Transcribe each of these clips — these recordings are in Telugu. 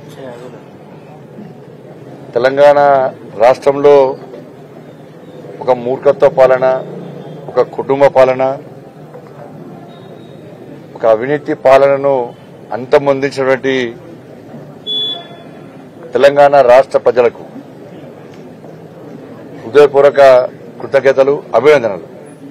తెలంగాణ రాష్ట్రంలో ఒక మూర్ఖత్వ పాలన ఒక కుటుంబ పాలన ఒక అవినీతి పాలనను అంతమొందించినటువంటి తెలంగాణ రాష్ట్ర ప్రజలకు హృదయపూర్వక కృతజ్ఞతలు అభినందనలు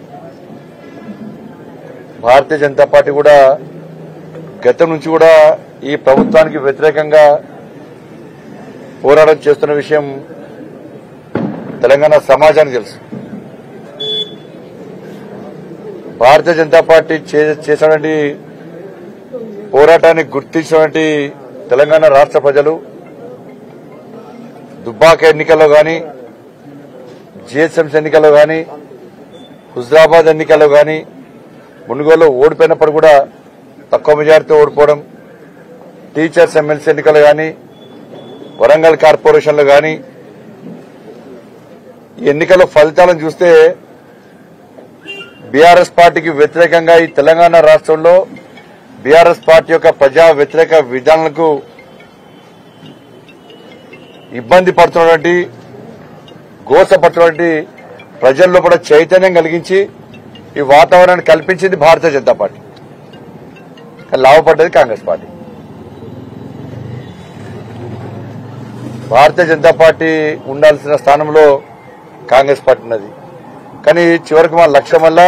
భారతీయ జనతా పార్టీ కూడా గతం నుంచి కూడా ఈ ప్రభుత్వానికి వ్యతిరేకంగా పోరాటం చేస్తున్న విషయం తెలంగాణ సమాజానికి తెలుసు భారతీయ జనతా పార్టీ చే- చేసినటువంటి పోరాటాన్ని గుర్తించినటువంటి తెలంగాణ రాష్ట్ర ప్రజలు దుబ్బాక ఎన్నికల్లో గాని జిహెచ్ఎంసీ ఎన్నికల్లో గాని హుజరాబాద్ ఎన్నికల్లో గాని మునుగోలు ఓడిపోయినప్పుడు కూడా తక్కువ మెజార్టీతో ఓడిపోవడం టీచర్స్ ఎమ్మెల్సీ ఎన్నికలు గాని వరంగల్ కార్పొరేషన్లు గాని ఈ ఎన్నికల ఫలితాలను చూస్తే బీఆర్ఎస్ పార్టీకి వ్యతిరేకంగా ఈ తెలంగాణ రాష్ట్రంలో బీఆర్ఎస్ పార్టీ యొక్క ప్రజా వ్యతిరేక విధానాలకు ఇబ్బంది పడుతున్నటువంటి గోసపడుతున్నటువంటి ప్రజల్లో కూడా చైతన్యం కలిగించి ఈ వాతావరణాన్ని కల్పించింది భారతీయ జనతా పార్టీ కానీ లాభపడ్డది కాంగ్రెస్ పార్టీ భారతీయ జనతా పార్టీ ఉండాల్సిన స్థానంలో కాంగ్రెస్ పార్టీ ఉన్నది కానీ చివరికి మన లక్ష్యం వల్ల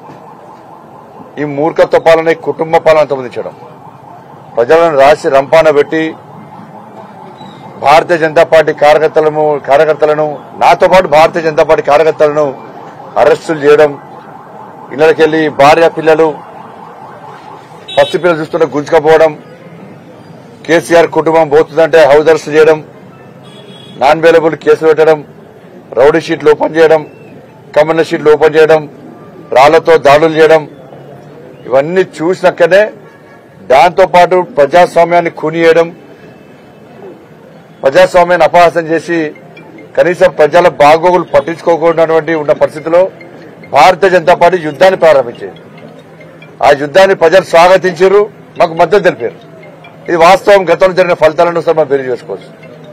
ఈ మూర్ఖత్వ పాలన ఈ కుటుంబ పాలన అంతమొందించడం ప్రజలను రాసి రంపాన పెట్టి భారతీయ జనతా పార్టీ కార్యకర్తలను కార్యకర్తలను నాతో పాటు భారతీయ జనతా పార్టీ కార్యకర్తలను అరెస్టులు చేయడం ఇళ్లకెళ్లి భార్య పిల్లలు పసి పిల్లలు చూస్తుంటే గుంజుకపోవడం కేసీఆర్ కుటుంబం పోతుందంటే హౌస్ అరెస్ట్ చేయడం నాన్ అవైలబుల్ కేసులు పెట్టడం రౌడీ షీట్లు ఓపెన్ చేయడం కమ్యూనిస్ట్ షీట్లు ఓపెన్ చేయడం రాళ్లతో దాడులు చేయడం ఇవన్నీ చూసినాకనే దాంతో పాటు ప్రజాస్వామ్యాన్ని కునియడం ప్రజాస్వామ్యాన్ని అపహాసం చేసి కనీసం ప్రజల బాగోగులు పట్టించుకోకుండా ఉన్న పరిస్థితిలో భారతీయ జనతా పార్టీ యుద్ధాన్ని ప్రారంభించింది ఆ యుద్ధాన్ని ప్రజలు స్వాగతించారు మాకు మద్దతు తెలిపారు ఇది వాస్తవం గతంలో జరిగిన ఫలితాలను ఒకసారి మనం బెరి చేసుకోవచ్చు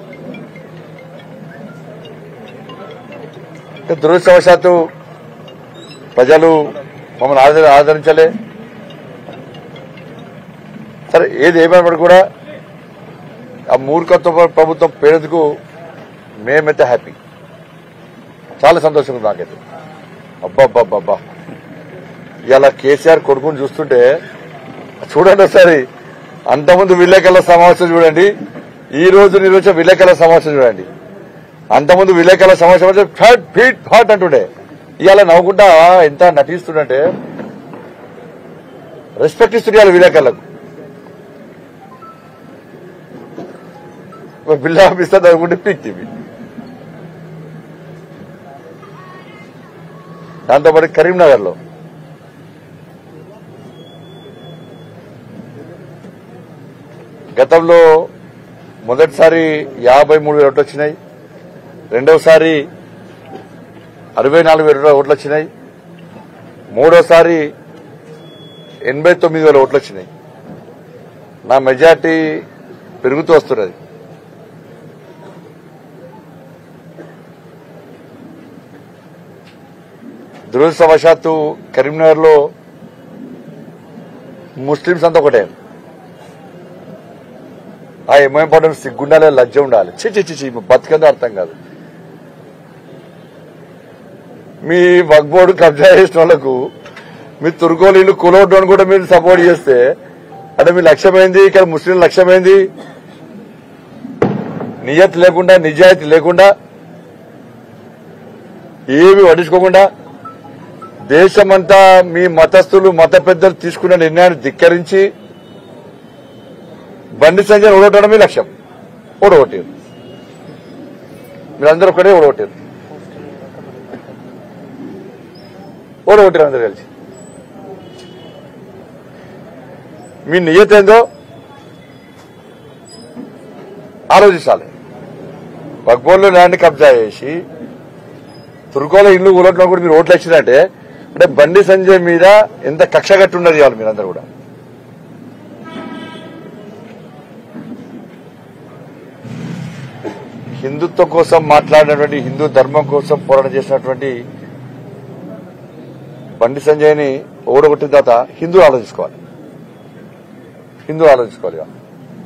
అంటే దురదృష్టవశాత్తు ప్రజలు మమ్మల్ని ఆదర ఆదరించలే సరే ఏది ఏమైనప్పుడు కూడా ఆ మూర్ఖత్వ ప్రభుత్వం పేరుకు మేమైతే హ్యాపీ చాలా సంతోషంగా ఉంది నాకైతే అబ్బాబ్బాబ్బా ఇలా కేసీఆర్ కొడుకుని చూస్తుంటే చూడండి ఒకసారి అంతకుముందు విలేకరుల సమావేశం చూడండి ఈ రోజు నిర్వహించిన విలేకరుల సమావేశం చూడండి అంతకుముందు విలేకరుల సమావేశం వచ్చి ఫట్ ఫీట్ ఫాట్ అంటుండే ఇవాళ నవ్వుకుంటా ఎంత నటిస్తుండంటే రెస్పెక్ట్ ఇస్తుంది ఇవాళ విలేకరులకు బిల్లు ఆఫీసర్ నవ్వుకుంటే పీక్ తీపి దాంతోపాటు కరీంనగర్ లో గతంలో మొదటిసారి యాభై మూడు వేల ఓట్లు వచ్చినాయి రెండవసారి అరవై నాలుగు వేల ఓట్లు వచ్చినాయి మూడోసారి ఎనభై తొమ్మిది వేల ఓట్లు వచ్చినాయి నా మెజార్టీ పెరుగుతూ వస్తున్నది దురదృష్టవశాత్తు కరీంనగర్ లో ముస్లింస్ అంతా ఒకటే ఆ ఎంఐఎం పార్టీ సిగ్గుండాలి లజ్జ ఉండాలి చి చి చి చి బతికందో అర్థం కాదు మీ వగ్బోర్డు కబ్జా చేసిన వాళ్ళకు మీ తుర్కోలీలు కులవడ్డని కూడా మీరు సపోర్ట్ చేస్తే అంటే మీ లక్ష్యమైంది ఇక్కడ ముస్లిం లక్ష్యమైంది నియత్ లేకుండా నిజాయితీ లేకుండా ఏమి పట్టించుకోకుండా దేశమంతా మీ మతస్థులు మత పెద్దలు తీసుకున్న నిర్ణయాన్ని ధిక్కరించి బండి సంజయ్ ఓడగొట్టడం మీ లక్ష్యం ఓడగొట్టారు మీరందరూ ఒకటే ఓడగొట్టారు ఓడగొట్టారు అందరు కలిసి మీ నియత ఏందో ఆలోచించాలి బగ్బోన్లో ల్యాండ్ కబ్జా చేసి తుర్కోలో ఇల్లు ఊరట్లో కూడా మీరు ఓట్లు వచ్చినట్టే అంటే బండి సంజయ్ మీద ఎంత కక్ష కట్టి ఉన్నది ఇవాళ మీరందరూ కూడా హిందుత్వం కోసం మాట్లాడినటువంటి హిందూ ధర్మం కోసం పోరాటం చేసినటువంటి బండి సంజయ్ని ఓడగొట్టిన తర్వాత హిందూ ఆలోచించుకోవాలి హిందూ ఆలోచించుకోవాలి ఇక.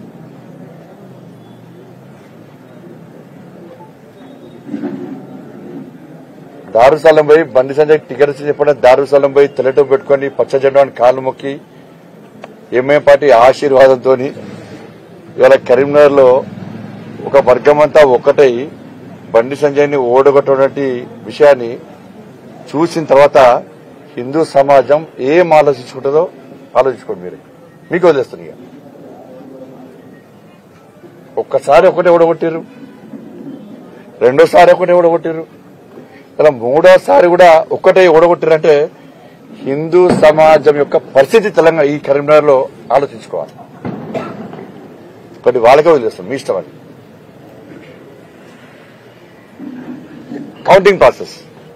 దారుసాలం పోయి బండి సంజయ్ టికెట్ ఇచ్చి చెప్పిన దారుసాలం పోయి తెల్లటో పెట్టుకొని పచ్చ జెండాని కాళ్ళు మొక్కి ఎంఏ పార్టీ ఆశీర్వాదంతో ఇవాళ కరీంనగర్ లో ఒక వర్గం అంతా ఒక్కటై బండి సంజయ్ని ఓడగొట్టినటువంటి విషయాన్ని చూసిన తర్వాత హిందూ సమాజం ఏం ఆలోచించుకుంటుందో ఆలోచించుకోండి మీరు మీకు వదిలేస్తుంది ఇక ఒక్కసారి ఒకటే ఓడగొట్టారు రెండోసారి ఒకటే ఓడగొట్టారు ఇలా మూడోసారి కూడా ఒక్కటే ఓడగొట్టారంటే హిందూ సమాజం యొక్క పరిస్థితి తెలంగాణ ఈ కరీంనగర్ లో ఆలోచించుకోవాలి కొన్ని వాళ్ళకే వదిలేస్తాం మీ ఇష్టం అది కౌంటింగ్ ప్రాసెస్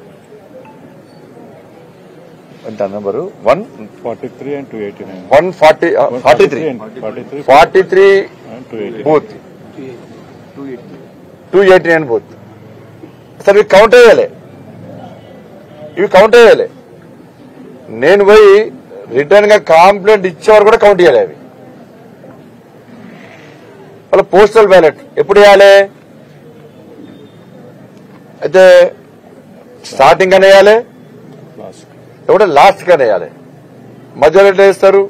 ఎంత number one 43 and 289. One forty forty three and 43 forty three and 289. Booth two eighty nine booth అసలు ఇవి కౌంట్ అయ్యాలి ఇవి కౌంట్ అయ్యాలి నేను పోయి రిటర్న్ గా కాంప్లైంట్ ఇచ్చేవారు కూడా కౌంట్ చేయాలి అవి వాళ్ళ పోస్టల్ బ్యాలెట్ ఎప్పుడు వేయాలి అయితే స్టార్టింగ్ అని వేయాలి Last. ఎవడ లాస్ట్ గా వేయాలి మధ్యలో ఎట్లా వేస్తారు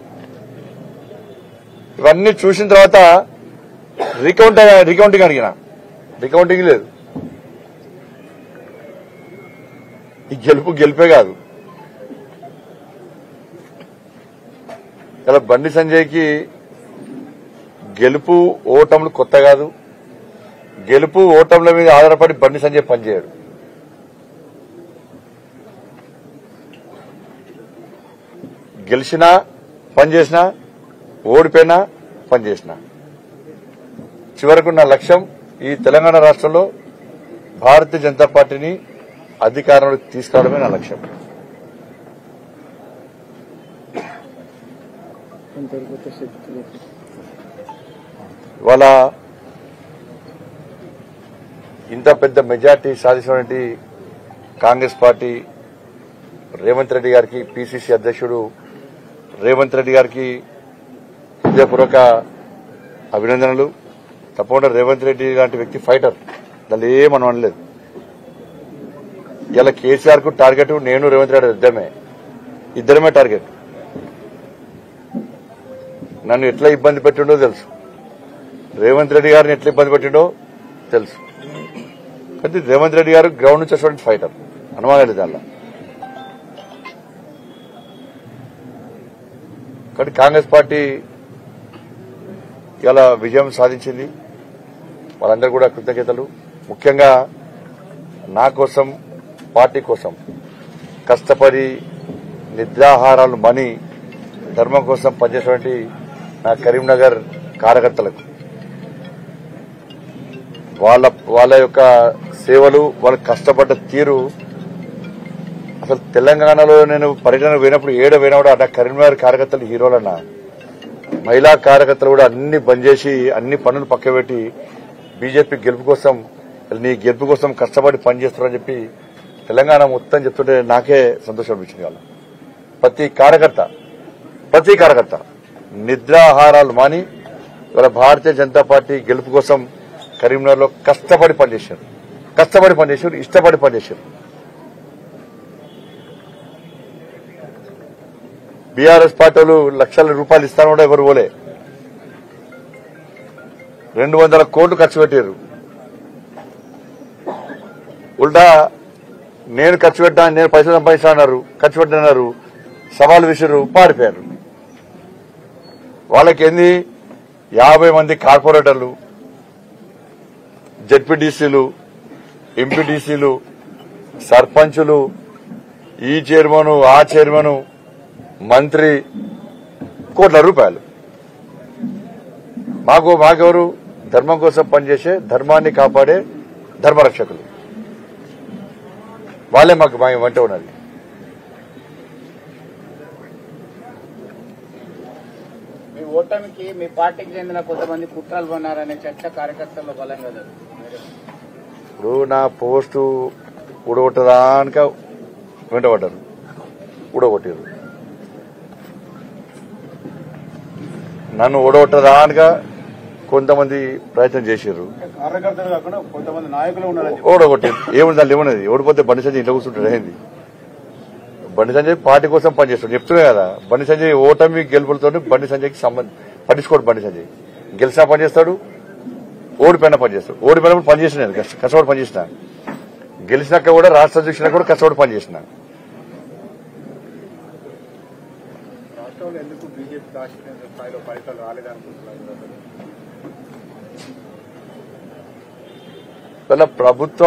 ఇవన్నీ చూసిన తర్వాత రికౌంట్ రికౌంటింగ్ అడిగిన రికౌంటింగ్ లేదు ఈ గెలుపు గెలిపే కాదు ఇలా బండి సంజయ్కి గెలుపు ఓటములు కొత్త కాదు గెలుపు ఓటముల మీద ఆధారపడి బండి సంజయ్ పనిచేయడు గెలిచినా పనిచేసినా ఓడిపోయినా పనిచేసినా చివరకు నా లక్ష్యం ఈ తెలంగాణ రాష్ట్రంలో భారతీయ జనతా పార్టీని అధికారంలోకి తీసుకురావడమే నా లక్ష్యం అంతర్గత శక్తులు ఇవాళ ఇంత పెద్ద మెజార్టీ సాధించినటువంటి కాంగ్రెస్ పార్టీ రేవంత్ రెడ్డి గారికి పిసిసి అధ్యక్షుడు రేవంత్ రెడ్డి గారికి హృదయపూర్వక అభినందనలు తప్పకుండా రేవంత్ రెడ్డి లాంటి వ్యక్తి ఫైటర్ దాన్ని ఏమని అనలేదు ఇలా కేసీఆర్ కు టార్గెట్ నేను రేవంత్ రెడ్డి ఇద్దరమే ఇద్దరమే టార్గెట్ నన్ను ఎట్లా ఇబ్బంది పెట్టిండో తెలుసు రేవంత్ రెడ్డి గారిని ఎట్లా ఇబ్బంది పెట్టిండో తెలుసు కానీ రేవంత్ రెడ్డి గారు గ్రౌండ్ నుంచి వచ్చినటువంటి ఫైటర్ అనుమానం లేదు దానిలో కాబట్టి కాంగ్రెస్ పార్టీ ఇలా విజయం సాధించింది వాళ్ళందరూ కూడా కృతజ్ఞతలు ముఖ్యంగా నా కోసం పార్టీ కోసం కష్టపడి నిద్రాహారాలు మని ధర్మం కోసం పనిచేసినటువంటి నా కరీంనగర్ కార్యకర్తలకు వాళ్ళ వాళ్ళ యొక్క సేవలు వాళ్ళ కష్టపడ్డ తీరు అసలు తెలంగాణలో నేను పర్యటన పోయినప్పుడు ఏడ పోయినప్పుడు అన్న కరీంనగర్ కార్యకర్తలు హీరోలన్నా మహిళా కార్యకర్తలు కూడా అన్ని బంద్ చేసి అన్ని పనులు పక్కబెట్టి బీజేపీ గెలుపు కోసం నీ గెలుపు కోసం కష్టపడి పనిచేస్తారని చెప్పి తెలంగాణ మొత్తం చెప్తుంటే నాకే సంతోషం అనిపించింది వాళ్ళ ప్రతి కార్యకర్త ప్రతి కార్యకర్త నిద్రాహారాలు మాని ఇవాళ భారతీయ జనతా పార్టీ గెలుపు కోసం కరీంనగర్లో కష్టపడి పనిచేశారు కష్టపడి పనిచేశారు ఇష్టపడి పనిచేశారు బీఆర్ఎస్ పార్టీ వాళ్ళు లక్షల రూపాయలు ఇస్తాను కూడా ఎవరు పోలే రెండు వందల కోట్లు ఖర్చు పెట్టారు ఉల్టా నేను ఖర్చు పెట్టా నేను పైసలు సంపాదించా అన్నారు ఖర్చు పెట్టినారు సవాల్ విసిరు పారిపోయారు వాళ్ళకి ఏంది యాభై మంది కార్పొరేటర్లు జడ్పీటీసీలు ఎంపీటీసీలు సర్పంచులు ఈ చైర్మన్ ఆ చైర్మన్ మంత్రి కోట్ల రూపాయలు మాకు మాకెవరు ధర్మం కోసం పనిచేసే ధర్మాన్ని కాపాడే ధర్మరక్షకులు వాళ్ళే మాకు మా వెంట ఉన్నది మీ ఓటమికి మీ పార్టీకి చెందిన కొంతమంది కుట్రలు కొన్నారనే చర్చ కార్యకర్తల్లో బలంగా జరుగుతుంది ఇప్పుడు నా పోస్టు ఊడగొట్టదానిక వెంటబడ్డారు ఊడగొట్టారు నన్ను ఊడగొట్టదానిక కొంతమంది ప్రయత్నం చేశారు కార్యకర్తలు కాకుండా కొంతమంది నాయకులు ఉన్నారని ఓడగొట్టారు ఏముంది దాంట్లో ఏమున్నది ఓడిపోతే బండి సంజయ్ ఇంట్లో కూర్చుంటాడు ఏంది బండి సంజయ్ పార్టీ కోసం పనిచేస్తాడు చెప్తున్నా కదా బండి సంజయ్ ఓటమి గెలుపులతో బండి సంజయ్కి సంబంధం పట్టించుకోడు బండి సంజయ్ గెలిచినా పనిచేస్తాడు ఓడిపోయినా పనిచేస్తాడు ఓడిపోయినప్పుడు పనిచేసిన నేను కష్ట- కష్టపడి పనిచేసిన గెలిచినాక కూడా రాష్ట్ర అధ్యక్షుడిగా కూడా కష్టపడి పనిచేసిన రాష్ట్రంలో ఎందుకు బీజేపీ రాష్ట్రీయ స్థాయిలో ఫలితాలు రాలేదనుకుంటున్నారు ఇలా ప్రభుత్వ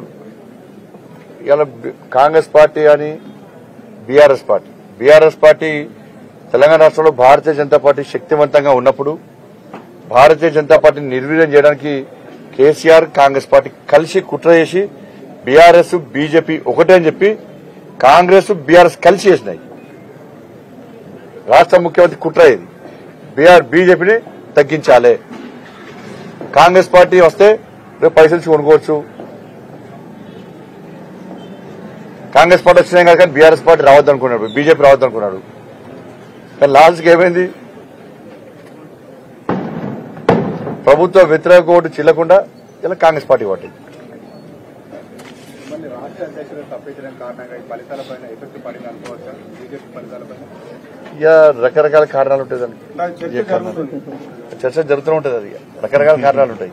ఇలా బి- కాంగ్రెస్ పార్టీ అని బీఆర్ఎస్ పార్టీ బీఆర్ఎస్ పార్టీ తెలంగాణ రాష్ట్రంలో భారతీయ జనతా పార్టీ శక్తివంతంగా ఉన్నప్పుడు భారతీయ జనతా పార్టీని నిర్వీర్యం చేయడానికి కేసీఆర్ కాంగ్రెస్ పార్టీ కలిసి కుట్ర చేసి బీఆర్ఎస్ బీజేపీ ఒకటే అని చెప్పి కాంగ్రెస్ బీఆర్ఎస్ కలిసి చేసినాయి రాష్ట్ర ముఖ్యమంత్రి కుట్ర ఇది బీఆర్ బీజేపీని తగ్గించాలి కాంగ్రెస్ పార్టీ వస్తే రేపు పైసలు ఇచ్చి కొనుక్కోవచ్చు కాంగ్రెస్ పార్టీ వచ్చినాయి కాదు కానీ బీఆర్ఎస్ పార్టీ రావద్దు అనుకున్నాడు బీజేపీ రావద్దు అనుకున్నాడు కానీ లాస్ట్కి ఏమైంది ప్రభుత్వ వ్యతిరేక ఓటు చిల్లకుండా ఇలా కాంగ్రెస్ పార్టీ పట్టింది మిమ్మల్ని రాష్ట్ర అధ్యక్షులు తప్పించడం కారణంగా ఈ ఫలితాలపైన ఎఫెక్ట్ పడింది అనుకోవచ్చా బీజేపీ ఫలితాలపైన ఇక రకరకాల కారణాలు ఉంటాయి దానికి ఇలా చర్చ జరుగుతుంది చర్చ జరుగుతూ ఉంటుంది అది రకరకాల కారణాలు ఉంటాయి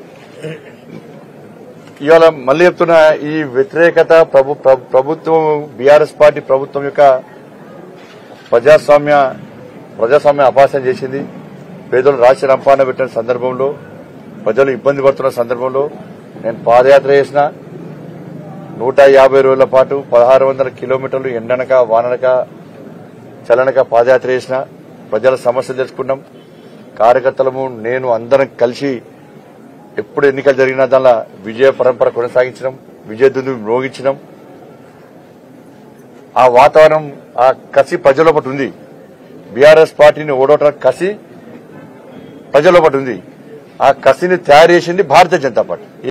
ఇవాళ మళ్ళీ చెప్తున్నా ఈ వ్యతిరేకత ప్రభు ప్రభు- ప్రభుత్వం బీఆర్ఎస్ పార్టీ ప్రభుత్వం యొక్క ప్రజాస్వామ్య ప్రజాస్వామ్య అపాసన చేసింది పేదలు రాష్ట్ర రంపాన పెట్టిన సందర్భంలో ప్రజలు ఇబ్బంది పడుతున్న సందర్భంలో నేను పాదయాత్ర చేసిన నూట యాభై రోజుల పాటు పదహారు వందల కిలోమీటర్లు ఎండనక వాననక చలనక పాదయాత్ర చేసిన ప్రజల సమస్యలు తెలుసుకున్నాం కార్యకర్తలము నేను అందరం కలిసి ఎప్పుడు ఎన్నికలు జరిగినా దానిలో విజయ పరంపర కొనసాగించడం విజయదుందు మ్రోగించడం ఆ వాతావరణం ఆ కసి ప్రజల ఒకటి ఉంది బీఆర్ఎస్ పార్టీని ఓడవటం కసి ప్రజల ఒకటి ఉంది ఆ కసిని తయారు చేసింది భారతీయ జనతా పార్టీ